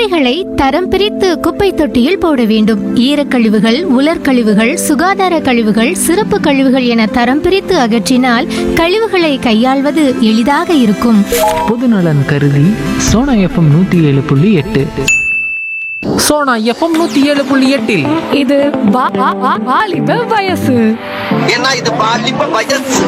குப்பைகளை தரம் பிரித்து குப்பை தொட்டியில் போட வேண்டும் ஈரக்கழிவுகள் உலர்கழிவுகள் சுகாதார கழிவுகள் சிறப்பு கழிவுகள் என தரம் பிரித்து அகற்றினால் கழிவுகளை கையாள்வது எளிதாக இருக்கும் பொதுநலன் கருதி சோனா எஃப்எம் நூற்றி ஏழு புள்ளி எட்டு சோனா எஃப்எம் நூற்றி ஏழு புள்ளி எட்டில் இது வா- வா- வா- வாலிப வயசு ஏன்னா இது பாலிப்ப வயசு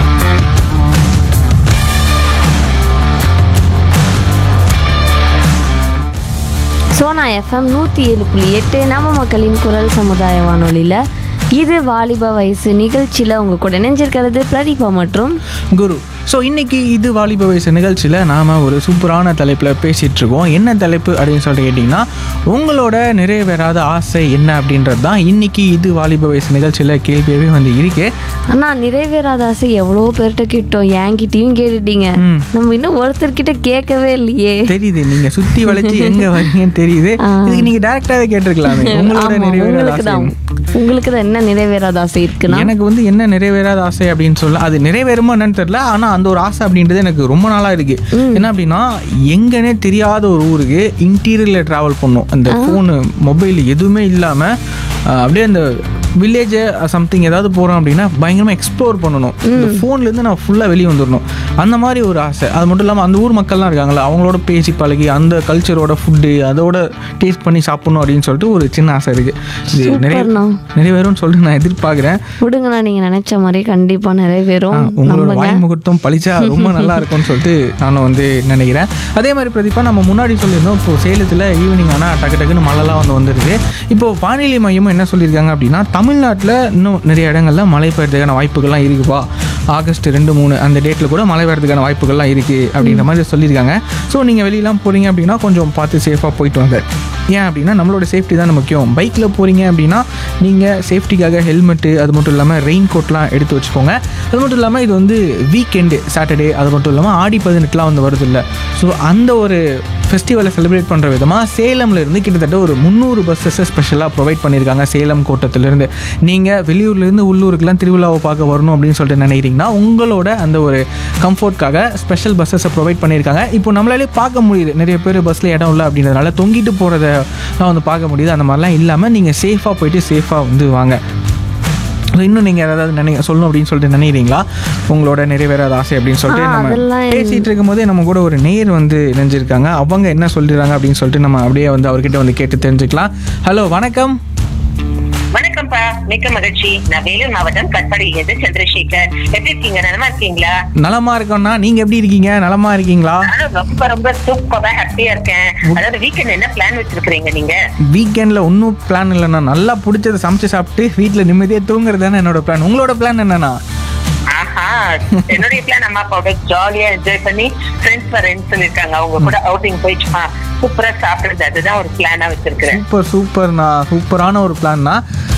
சோனா எஃப்எம் நூற்றி ஏழு புள்ளி எட்டு நம்ம மக்களின் குரல் சமுதாய வானொலியில் இது வாலிப வயசு நிகழ்ச்சியில் உங்கள் கூட இணைஞ்சிருக்கிறது பிரதீபா மற்றும் குரு ஸோ இன்னைக்கு இது வாலிப வயசு நிகழ்ச்சியில் நாம் ஒரு சூப்பரான தலைப்பில் பேசிகிட்டு இருக்கோம் என்ன தலைப்பு அப்படின்னு சொல்லிட்டு கேட்டிங்கன்னா உங்களோட நிறைவேறாத ஆசை என்ன அப்படின்றது தான் இன்னைக்கு இது வாலிப வயசு நிகழ்ச்சியில் கேள்வியாகவே வந்து இருக்கு ஆனால் நிறைவேறாத ஆசை எவ்வளோ பேர்கிட்ட கேட்டோம் என்கிட்டயும் கேட்டுட்டீங்க ம். நம்ம இன்னும் ஒருத்தர்கிட்ட கேட்கவே இல்லையே தெரியுது நீங்கள் சுற்றி வளைச்சு எங்கே வரீங்கன்னு தெரியுது ஆ. இதுக்கு நீங்கள் டேரெக்டாகவே கேட்டிருக்கலாமே உங்களோட ஆமா, நிறைவேறாத உங்களுக்கு ஆசை தான் என்ன? உங்களுக்கு தான் என்ன நிறைவேறாத ஆசை இருக்குன்னா எனக்கு வந்து என்ன நிறைவேறாத ஆசை அப்படின்னு சொல்ல அது நிறைவேறுமோ என்னன்னு தெரியல ஆனால் அந்த ஒரு ஆசை அப்படின்றது எனக்கு ரொம்ப நாளாக இருக்கு என்ன அப்படின்னா எங்கன்னே தெரியாத ஒரு ஊருக்கு இன்டீரியரில் ட்ராவல் பண்ணும் அந்த ஃபோனு மொபைல் எதுவுமே இல்லாமல் அப்படியே அந்த வில்லேஜ் சம்திங் ஏதாவது போகிறோம் அப்படின்னா பயங்கரமாக எக்ஸ்ப்ளோர் பண்ணணும் இந்த ஃபோன்லேருந்து நான் ஃபுல்லாக வெளியே வந்துடணும் அந்த மாதிரி ஒரு ஆசை அது மட்டும் இல்லாமல் அந்த ஊர் மக்கள்லாம் இருக்காங்களா அவங்களோட பேசி பழகி அந்த கல்ச்சரோட ஃபுட்டு அதோட டேஸ்ட் பண்ணி சாப்பிடணும் அப்படின்னு சொல்லிட்டு ஒரு சின்ன ஆசை இருக்குது இது நிறைய சூப்பர்ண்ணா. நிறைவேறும்னு சொல்லிட்டு நான் எதிர்பார்க்குறேன் விடுங்கண்ணா நீங்கள் நினச்ச மாதிரி கண்டிப்பாக நிறைவேறும் உங்களோட நம்புங்க வாய் முகூர்த்தம் பழிச்சா ரொம்ப நல்லா இருக்கும்னு சொல்லிட்டு நானும் வந்து நினைக்கிறேன் அதே மாதிரி பிரதீபா நம்ம முன்னாடி சொல்லியிருந்தோம் இப்போ சேலத்தில் ஈவினிங் ஆனால் டக்கு டக்குன்னு மழைலாம் வந்து வந்துருது இப்போ வானிலை மையமும் என்ன சொல்லியிருக்காங்க அப்படின்னா தமிழ்நாட்டில் இன்னும் நிறைய இடங்கள்ல மழை பெய்யறதுக்கான வாய்ப்புகள்லாம் இருக்குப்பா ஆகஸ்ட் ரெண்டு மூணு அந்த டேட்டில் கூட மழை பெய்யறதுக்கான வாய்ப்புகள்லாம் இருக்குது அப்படின்ற மாதிரி சொல்லியிருக்காங்க ஸோ நீங்கள் வெளியெல்லாம் போகிறீங்க அப்படின்னா கொஞ்சம் பார்த்து சேஃபாக போயிட்டு வாங்க ஏன் அப்படின்னா நம்மளோட சேஃப்டி தான் முக்கியம் பைக்கில் போகிறீங்க அப்படின்னா நீங்கள் சேஃப்டிக்காக ஹெல்மெட்டு அது மட்டும் இல்லாமல் ரெயின் கோட்லாம் எடுத்து வச்சுக்கோங்க அது மட்டும் இல்லாமல் இது வந்து வீக்கெண்டு சாட்டர்டே அது மட்டும் இல்லாமல் ஆடி பதினெட்டுலாம் வந்து வருது இல்லை ஸோ அந்த ஒரு ஃபெஸ்டிவலை செலிப்ரேட் பண்ணுற விதமாக சேலம்ல இருந்து கிட்டத்தட்ட ஒரு முந்நூறு பஸ்ஸஸை ஸ்பெஷலாக ப்ரொவைட் பண்ணியிருக்காங்க சேலம் கோட்டத்திலேருந்து நீங்கள் வெளியூர்லேருந்து உள்ளூருக்குலாம் திருவிழாவை பார்க்க வரணும் அப்படின்னு சொல்லிட்டு நினைக்கிறீங்கன்னா உங்களோட அந்த ஒரு கம்ஃபர்ட்காக ஸ்பெஷல் பஸ்ஸஸை ப்ரொவைட் பண்ணியிருக்காங்க இப்போ நம்மளாலே பார்க்க முடியுது நிறைய பேர் பஸ்ஸில் இடம் இல்லை அப்படின்றதுனால தொங்கிட்டு போகிறத வந்து பார்க்க முடியுது அந்த மாதிரிலாம் இல்லாமல் நீங்கள் சேஃபாக போயிட்டு சேஃபாக வந்து வாங்க So, இன்னும் நீங்கள் ஏதாவது நினை சொல்லணும் அப்படின்னு சொல்லிட்டு நினைக்கிறீங்களா உங்களோட நிறைவேறாத ஆசை அப்படின்னு சொல்லிட்டு ஆ, நம்ம அதெல்லாம் பேசிகிட்டு இருக்கும்போதே நம்ம கூட ஒரு நேர் வந்து இணைஞ்சிருக்காங்க அவங்க என்ன சொல்லிடுறாங்க அப்படின்னு சொல்லிட்டு நம்ம அப்படியே வந்து அவர்கிட்ட வந்து கேட்டு தெரிஞ்சுக்கலாம் ஹலோ வணக்கம் வணக்கம்ப்பா மிக்க மகிழ்ச்சி நான் வேலூர் மாவட்டம் கட்பாடியிலிருந்து சந்திரசேகர் எப்படி இருக்கீங்க நலமா இருக்கீங்களா நலமா இருக்கோம்னா நீங்கள் எப்படி இருக்கீங்க நலமா இருக்கீங்களா நானும் ரொம்ப ரொம்ப சூப்பரா ஹாப்பியா இருக்கேன் அதாவது வீக்கெண்ட் என்ன பிளான் வச்சிருக்கீங்க நீங்க வீக்கெண்டில் ஒன்றும் பிளான் இல்லைண்ணா நல்லா பிடிச்சதை சமைச்சு சாப்பிட்டு வீட்டில் நிம்மதியாக தூங்குறது தானே என்னோட பிளான் உங்களோட பிளான் என்னண்ணா ஆஹா என்னுடைய பிளான் அம்மா அப்பாவோட ஜாலியா என்ஜாய் பண்ணி ஃப்ரெண்ட்ஸ் வரேன்னு சொல்லிருக்காங்க அவங்க கூட அவுட்டிங் போயிட்டு சூப்பரா சாப்பிடுறது அதுதான் ஒரு பிளானா வச்சிருக்கிறேன் சூப்பர் சூப்பர்ண்ணா சூப்பரான ஒரு பிளான்னா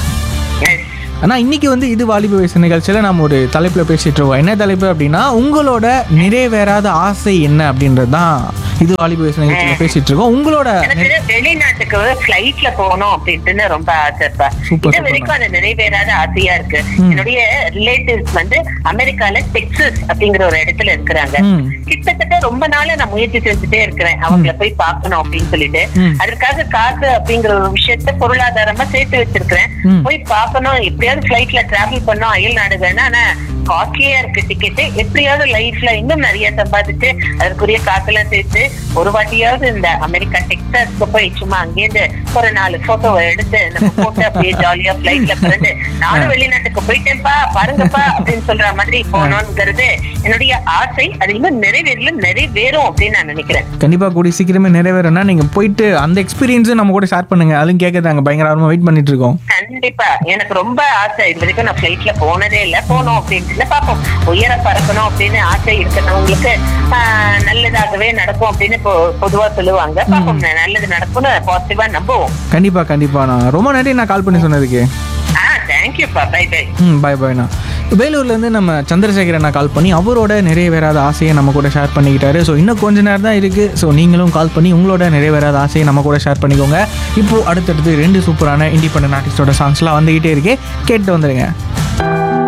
Yes. ஆனால் இன்னைக்கு வந்து இது வாலிப வயசு நிகழ்ச்சியில் நம்ம ஒரு தலைப்பில் பேசிட்டு இருக்கோம் என்ன தலைப்பு அப்படின்னா உங்களோட நிறைவேறாத ஆசை என்ன அப்படின்றது தான் இது வாலிப வயசு நிகழ்ச்சியில் பேசிட்டு இருக்கோம் உங்களோட எனக்கு வெளிநாட்டுக்கு ஃபிளைட்ல போகணும் அப்படின்ட்டு ரொம்ப ஆசைப்பா Super, இது super. வரைக்கும் அது நிறைவேறாத ஆசையா இருக்கு என்னுடைய ரிலேட்டிவ்ஸ் வந்து அமெரிக்கால டெக்சஸ் அப்படிங்கிற ஒரு இடத்துல இருக்கிறாங்க ம். கிட்டத்தட்ட ரொம்ப நாளா நான் முயற்சி செஞ்சுட்டே இருக்கிறேன் அவங்கள போய் பார்க்கணும் அப்படின்னு சொல்லிட்டு ம். அதற்காக காசு அப்படிங்கிற ஒரு விஷயத்த பொருளாதாரமா சேர்த்து வச்சிருக்கிறேன் ம். போய் பார்க்கணும் எப்படியாவது ஃபிளைட்ல டிராவல் பண்ணோம் அயல் நாடுகள்னா ஆனா காஸ்ட்லியா இருக்கு டிக்கெட் எப்படியாவது லைஃப்ல இன்னும் நிறைய சம்பாதிச்சு அதற்குரிய காசெல்லாம் சேர்த்து ஒரு வாட்டியாவது இந்த அமெரிக்கா டெக்சாஸ்க்கு போய் சும்மா அங்கேருந்து ஒரு நாலு போட்டோவை எடுத்து நம்ம போட்டு அப்படியே ஜாலியா பிளைட்ல பிறந்து நானும் வெளிநாட்டுக்கு போயிட்டேன்ப்பா பாருங்கப்பா அப்படின்னு சொல்ற மாதிரி போகணும்ங்கிறது என்னுடைய ஆசை அது இன்னும் நிறைவேறல நிறைவேறும் அப்படின்னு நான் நினைக்கிறேன் கண்டிப்பாக கூடி சீக்கிரமே நிறைவேறனா நீங்கள் போயிட்டு அந்த எக்ஸ்பீரியன்ஸும் நம்ம கூட ஷேர் பண்ணுங்க அதுவும் கேட்கறாங்க பயங்கர ஆர்வமாக வெயிட் பண்ணிட்டு இருக்கோம் கண்டிப்பா எனக்கு ரொம்ப ஆசை இது வரைக்கும் நான் பிளைட்ல போனதே இல்ல போனோம் அப்படின்ட்டு பாப்போம் உயர பறக்கணும் அப்படின்னு ஆசை இருக்கிறவங்களுக்கு ஆஹ், நல்லதாகவே நடக்கும் அப்படின்னு பொ- பொதுவா சொல்லுவாங்க பாப்போம் நல்லது நடக்கும்னு பாசிட்டிவா நம்புவோம் கண்டிப்பாக கண்டிப்பாக நான் ரொம்ப நன்றி நான் கால் பண்ணி சொன்னதுக்கு ஆ தேங்க்யூப்பா பை பை ம் பாய் பாய்ண்ணா வேலூர்லேருந்து நம்ம சந்திரசேகர் அண்ணா கால் பண்ணி அவரோட நிறைவேறாத ஆசையை நம்ம கூட ஷேர் பண்ணிக்கிட்டாரு ஸோ இன்னும் கொஞ்ச நேரம் தான் இருக்குது ஸோ நீங்களும் கால் பண்ணி உங்களோட நிறைவேறாத ஆசையை நம்ம கூட ஷேர் பண்ணிக்கோங்க இப்போது அடுத்தடுத்து ரெண்டு சூப்பரான இண்டிபெண்டன்ட் ஆர்டிஸ்டோட சாங்ஸ்லாம் வந்துக்கிட்டே இருக்கே கேட்டு வந்துடுங்க